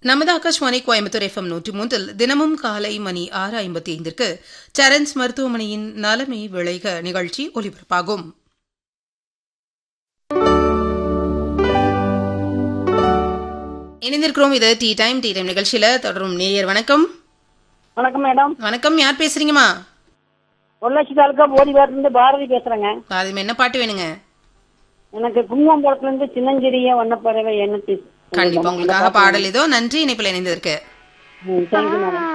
நமது ஆகாஷ்வாணி கோயம்புத்தூர் எஃப்எம் நூற்றி மூன்றில் தினமும் காலை மணி ஆறு ஐம்பத்தி ஐந்திற்கு சரண்ஸ் மருத்துவமனையின் நலமே விளைக நிகழ்ச்சி ஒலிபரப்பாகும் இணைந்திருக்கிறோம் இது டீ டைம் டீ டைம் நிகழ்ச்சியில தொடரும் நேயர் வணக்கம் வணக்கம் மேடம் வணக்கம் யார் பேசுறீங்கம்மா பொள்ளாச்சி தாலுக்கா போதிவாரத்துலேருந்து பாரதி பேசுறேங்க அது என்ன பாட்டு வேணுங்க எனக்கு குங்குமம்புரத்துல இருந்து சின்னஞ்சிறிய வண்ணப்பறவை எண்ணத்தி கண்டிப்பா உங்களுக்காக பாடல் இதோ நன்றி இணைப்பில் இணைந்திருக்கு தேங்க்யூ மேடம்